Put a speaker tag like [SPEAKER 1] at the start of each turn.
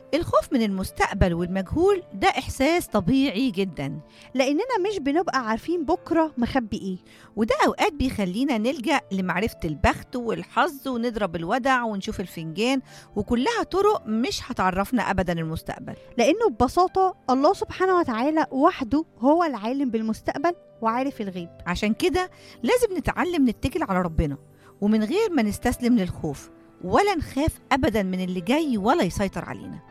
[SPEAKER 1] الخوف من المستقبل والمجهول ده إحساس طبيعي جدا
[SPEAKER 2] لاننا مش بنبقى عارفين بكره مخبي ايه
[SPEAKER 1] وده أوقات بيخلينا نلجأ لمعرفة البخت والحظ ونضرب الودع ونشوف الفنجان وكلها طرق مش هتعرفنا أبدا المستقبل
[SPEAKER 2] لانه ببساطه الله سبحانه وتعالى وحده هو العالم بالمستقبل وعارف الغيب
[SPEAKER 1] عشان كده لازم نتعلم نتكل على ربنا ومن غير ما نستسلم للخوف ولا نخاف أبدا من اللي جاي ولا يسيطر علينا